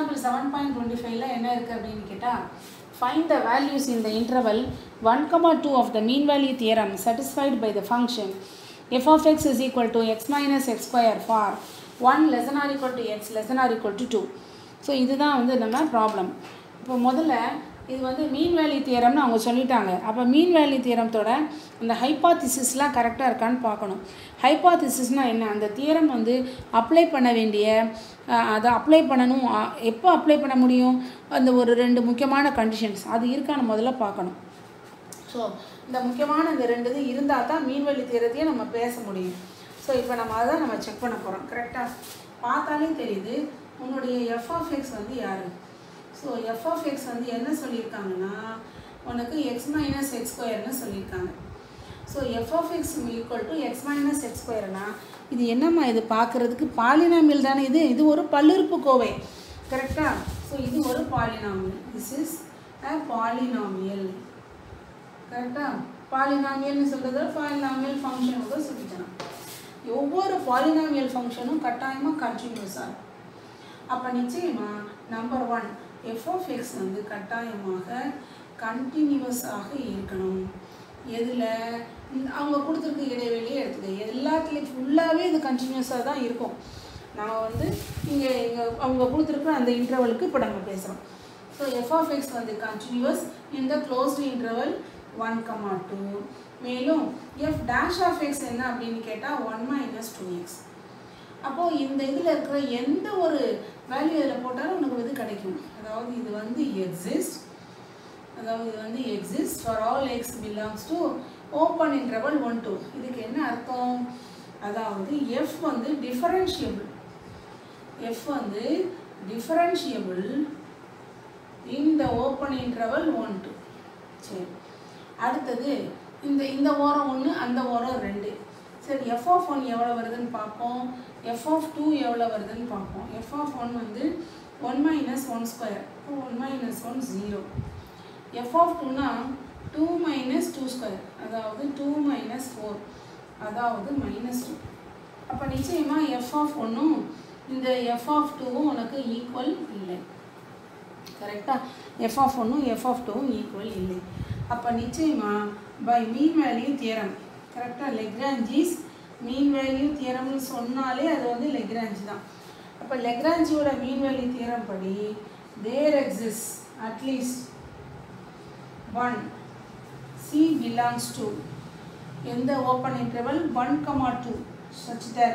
example seven point twenty ஃபைவ்ல என்ன இருக்குது அப்படின்னு கேட்டால் find the values in the interval one comma two of the mean value theorem satisfied by the function f of x is equal to x minus x square for 1 less than or equal to x less than or equal to 2 so இதுதான் வந்து நம்ம problem இப்போ முதல்ல இது வந்து மீன் value தியரம்னு அவங்க சொல்லிட்டாங்க அப்போ மீன் வேல்யூ தியரத்தோட அந்த ஹைப்பாதிசிஸ்லாம் கரெக்டாக இருக்கான்னு பார்க்கணும் ஹைப்பாதிசிஸ்னால் என்ன அந்த தியரம் வந்து அப்ளை பண்ண வேண்டிய அஹ், அதை அப்ளை பண்ணணும் அ- எப்போ அப்ளை பண்ண முடியும் அந்த ஒரு ரெண்டு முக்கியமான கண்டிஷன்ஸ் அது இருக்கான்னு முதல்ல பார்க்கணும் ஸோ இந்த முக்கியமான இந்த ரெண்டு இது இருந்தால் தான் மீன்வெளி தீரத்தையே நம்ம பேச முடியும் ஸோ இப்போ நம்ம அதை நம்ம செக் பண்ண போகிறோம் கரெக்டாக பார்த்தாலே தெரியுது உன்னுடைய எஃப் ஆஃப் எக்ஸ் வந்து யார் ஸோ எஃப் ஆஃப் எக்ஸ் வந்து என்ன சொல்லியிருக்காங்கன்னா உனக்கு எக்ஸ் மைனஸ் எக்ஸ் ஸ்கொயர்னு சொல்லியிருக்காங்க so f of x equal to x minus x ஸ்கொயர்னா இது என்னம்மா இது பார்க்குறதுக்கு பாலினாமியல் தானே இது இது ஒரு பல்லுறுப்புக்கோவை கரெக்டாக ஸோ இது ஒரு polynomial this is a polynomial கரெக்டாக பாலினாமியல்னு சொல்கிறத பாலினாமியல் ஃபங்க்ஷன் கூட சொல்லிக்கலாம் ஒவ்வொரு பாலினாமியல் ஃபங்க்ஷனும் கட்டாயமாக கண்டினியூஸாக இருக்கும் அப்போ நிச்சயமாக number one f of x வந்து கட்டாயமாக கண்டினியூஸாக இருக்கணும் எதில் அவங்க கொடுத்துருக்க இடைவெளியே எடுத்துக்க எல்லாத்துலேயும் ஃபுல்லாகவே இது கண்டினியூஸாக தான் இருக்கும் நம்ம வந்து இங்கே இங்கே அவங்க கொடுத்துருக்க அந்த இன்டர்வலுக்கு இப்போ நம்ம பேசுகிறோம் ஸோ எஃப் ஆஃப் எக்ஸ் வந்து கண்டினியூஸ் இந்த closed interval one comma two மேலும் எஃப் டேஷ் ஆஃப் எக்ஸ் என்ன அப்படின்னு கேட்டால் ஒன் மைனஸ் டூ எக்ஸ் அப்போது இந்த இதில் இருக்கிற எந்த ஒரு வேல்யூ இதில் போட்டாலும் உனக்கு இது கிடைக்கும் அதாவது இது வந்து எக்ஸிஸ்ட் அதாவது இது வந்து exist for all x belongs to open interval one two இதுக்கு என்ன அர்த்தம் அதாவது எஃப் வந்து டிஃபரன்ஷியபிள் எஃப் வந்து டிஃபரன்ஷியபிள் இந்த ஓப்பன் இன்டர்வல் ஒன் டூ சரி அடுத்தது இந்த இந்த ஓரம் ஒன்று அந்த ஓரம் ரெண்டு சரி எஃப் ஆஃப் ஒன் எவ்வளோ வருதுன்னு பார்ப்போம் எஃப் ஆஃப் டூ எவ்வளோ வருதுன்னு பார்ப்போம் எஃப் ஆஃப் ஒன் வந்து one minus one square one minus one zero f of டூனா டூ மைனஸ் டூ ஸ்கொயர் அதாவது டூ மைனஸ் ஃபோர் அதாவது மைனஸ் டூ அப்போ நிச்சயமாக எஃப் ஆஃப் ஒன்றும் இந்த எஃப் ஆஃப் டூவும் உனக்கு ஈக்குவல் இல்லை கரெக்டாக எஃப் ஆஃப் ஒன்றும் எஃப் ஆஃப் டூவும் ஈக்குவல் இல்லை அப்போ நிச்சயமாக பை மீன் வேல்யூ தியரம் கரெக்டாக லெக்ரான்ஜிஸ் மீன் வேல்யூ தியரம்னு சொன்னாலே அது வந்து லெக்ரான்ஜ் தான் அப்போ லெக்ரான்ஜியோட மீன் வேல்யூ தியரம் படி there exists at least one c belongs to எந்த open interval one comma two such that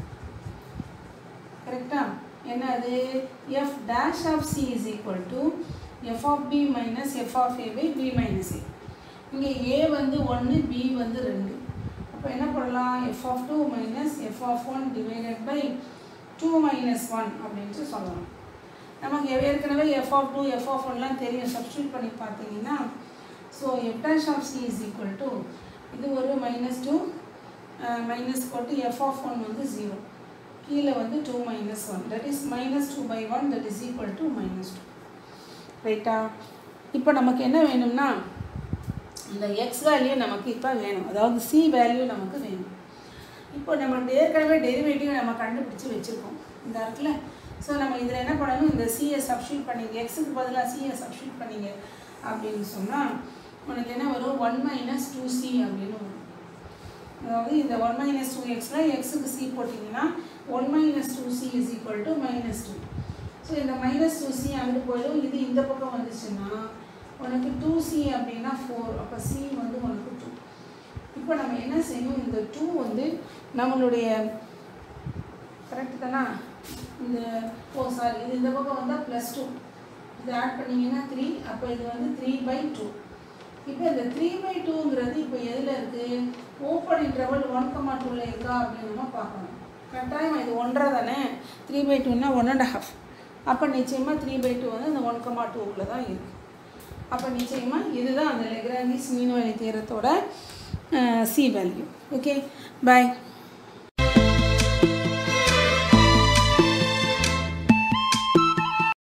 கரெக்டா என்னது f dash of c is equal to f of b minus f of a by b minus a இங்கே a வந்து ஒன்று B வந்து ரெண்டு அப்போ என்ன பண்ணலாம் f of two minus f of one divided by two minus one அப்படின்ட்டு சொல்லலாம் நமக்கு ஏற்கனவே f of two f of ஒன்லாம் தெரியும் சப்ஸ்டியூட் பண்ணி பார்த்தீங்கன்னா so f dash of c is equal to இது ஒரு மைனஸ் டூ மைனஸ் போட்டு எஃப் ஆஃப் ஒன் வந்து ஜீரோ கீழே வந்து two minus one that is minus two by one that is equal to minus two ரைட்டா இப்போ நமக்கு என்ன வேணும்னா இந்த எக்ஸ் வேல்யூ நமக்கு இப்போ வேணும் அதாவது சி வேல்யூ நமக்கு வேணும் இப்போ நம்ம ஏற்கனவே டெரிவேட்டிவ் நம்ம கண்டுபிடிச்சி வச்சுருக்கோம் இந்த இருக்குல்ல ஸோ நம்ம இதில் என்ன பண்ணணும் இந்த சியை சப்ஸ்டியூட் பண்ணிங்க எக்ஸுக்கு பதிலாக சியை சப்ஸ்டியூட் பண்ணிங்க அப்படின்னு சொன்னால் உனக்கு என்ன வரும் ஒன் மைனஸ் டூ சி அப்படின்னு வரும் அதாவது இந்த ஒன் மைனஸ் டூ எக்ஸில் எக்ஸுக்கு சி போட்டிங்கன்னா one minus two c is equal to minus two so இந்த மைனஸ் டூ சி அங்கிட்டு போயிடும் இது இந்த பக்கம் வந்துச்சுன்னா உனக்கு டூ சி அப்படின்னா ஃபோர் அப்போ சி வந்து உனக்கு டூ இப்போ நம்ம என்ன செய்யணும் இந்த டூ வந்து நம்மளுடைய கரெக்ட் தானா இந்த ஓ சாரி இது இந்த பக்கம் வந்தால் ப்ளஸ் டூ இது ஆட் பண்ணிங்கன்னா த்ரீ அப்போ இது வந்து த்ரீ பை டூ இப்போ இந்த த்ரீ பை டூங்கிறது இப்போ எதில் இருக்குது ஓப்பன் இன்டர்வல் ஒன் கமா டூவில் இருக்கா அப்படின்னு நம்ம பார்க்கணும் கட்டாயம் இது ஒன்றரை தானே த்ரீ பை டூன்னா ஒன் அண்ட் ஹாஃப் அப்போ நிச்சயமாக த்ரீ பை டூ வந்து இந்த ஒன் கமா டூவில் தான் இருக்குது அப்போ நிச்சயமாக இதுதான் அந்த லெக்ராண்டிஸ் மீன் வேலி தீரத்தோட சி வேல்யூ ஓகே பாய்